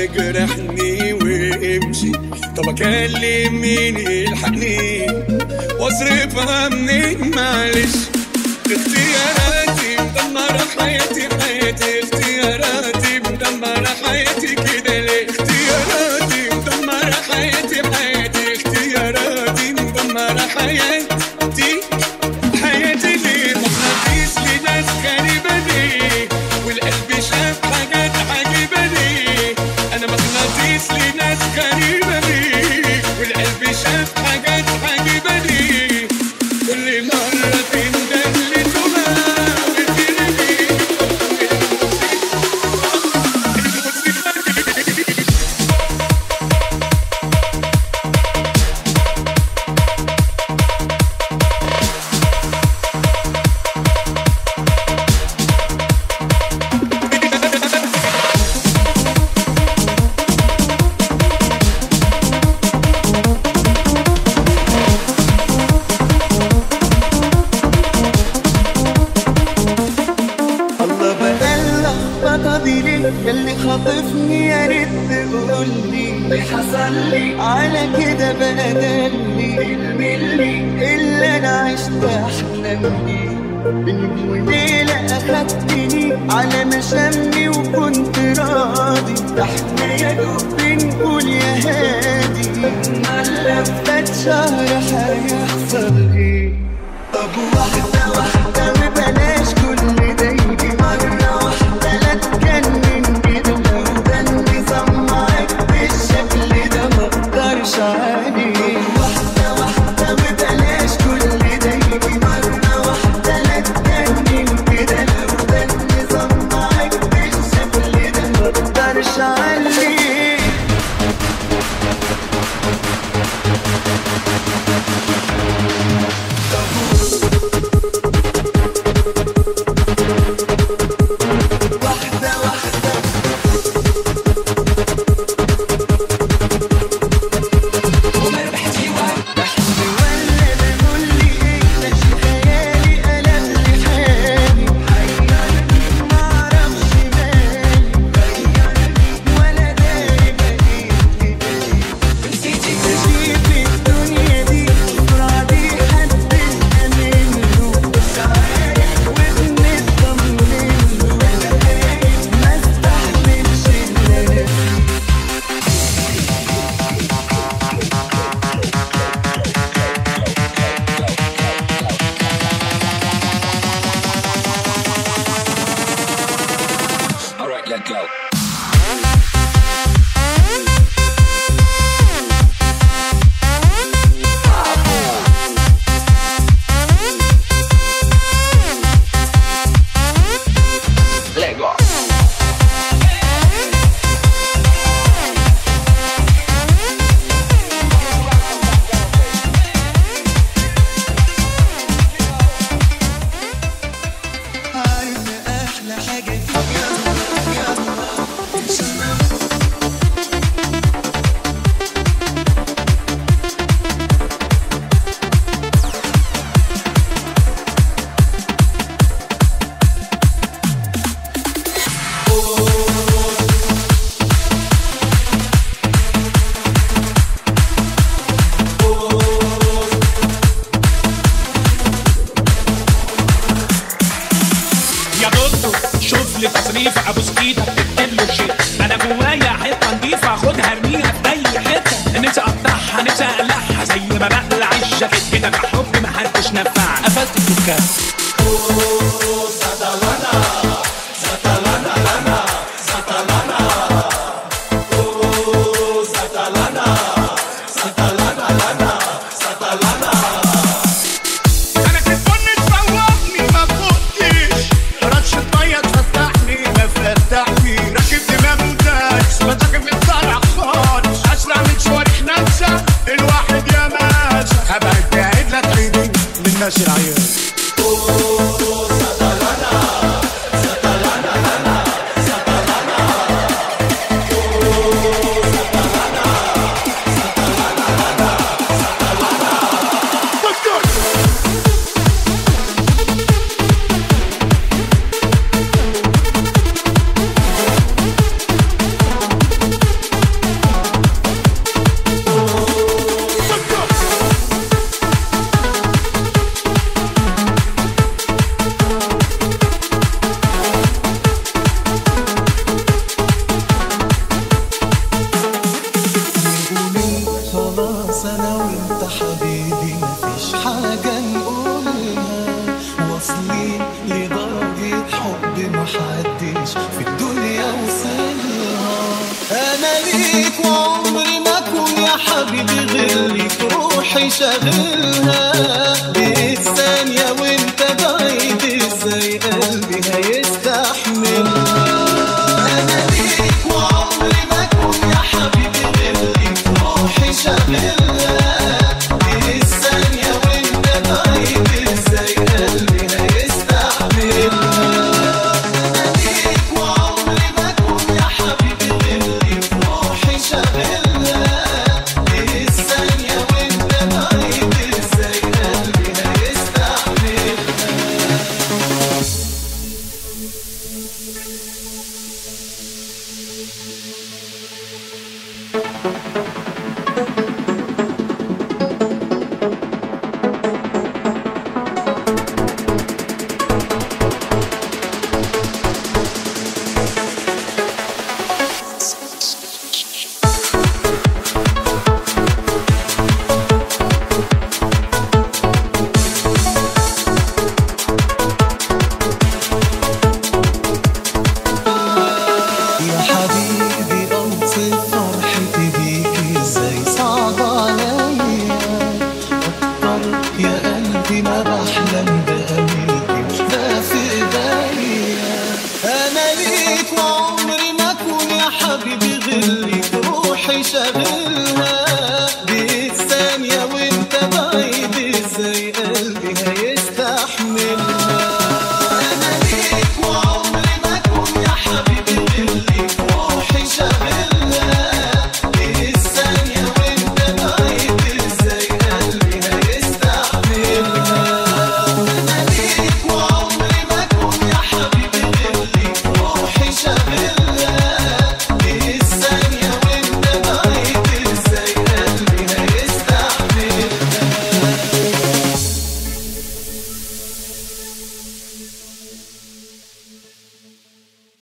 تجرحني وامشي طب اكلم مين يلحقني واصرفها منين معلش اختياراتي مدمرة حياتي حياتي اختياراتي مدمرة حياتي كده ليه اختياراتي مدمرة حياتي حياتي اختياراتي مدمرة حياتي حياتي ليه مغناطيس لناس غريبة ليه والقلب شاف حاجات عجيبة ليه أنا مغناطيس لناس غريبة ليه والقلب شاف حاجات عجيبة ليه كل مرة تندم لتوها وترمي الله بقى اللخبطة دي ليه ياللي خاطفني يا ريت تقولي اللي حصل لي على كده بقى دلي الملي اللي انا عشت احلم بيه بين وليلة اخدتني على مشامي وكنت راضي احنا يا دوب بنقول يا هادي امال فات شهر هيحصل ايه طب واحدة واحدة وبلاش كل ده يجي مرة واحدة لا تجنن كده لو ده النظام معاك بالشكل ده مقدرش عليه واحدة واحدة وبلاش كل ده يجي مرة واحدة لا تجنن كده لو ده النظام معاك بالشكل ده مقدرش عليه واحدة واحدة بحلم ولا بقول لي ايه ده شي خيالي قلب لي حالي حيرني معرفش مالي غيرني ولا داري بقيت نسيتي في الدنيا دي السرعة دي حددنا منه عارف وبنطمن له انا خايف ما استحملش اللي انا فيه Alright, let go. Let go. عارفة أحلى حاجة فيك يا دكتور شوف لي تصريف ابو سكيتة تكتب له شيء انا جوايا حته نضيفه خدها ارميها في اي حته نفسي اقطعها نفسي اقلعها زي ما بقلع الجاكيت كده كحب محدش نفع قفلت الدكان انا كنت تفوقني ما فوقتش رشة مية تفتحني ما فتحني راكب دماغ وداس بتركب الطلع خالص اسرع من صواريخ نفسه الواحد يا ماشي هبعد بعيد لا تعيدي للناس العيال ليك وعمري ما اكون يا حبيبي غيرك روحي شاغلها بالثانية وانت بعيد ازاي قلبي هيستحملها انا ليك وعمري ما اكون يا حبيبي غيرك روحي شاغلها بالثانية وانت بعيد ازاي قلبي هيستحملها ليك وعمري ما اكون يا حبيبي غيرك روحي شاغلها الثانية وانت بعيد ازاي قلبي هيستحملها يا حبيبي اوصف فرحتي بيك ازاي صعب عليا اكتر يا قلبي ما بحلم بقابلك ده في ايديا انا ليك وعمري ما اكون يا حبيبي غيرك روحي شاغلها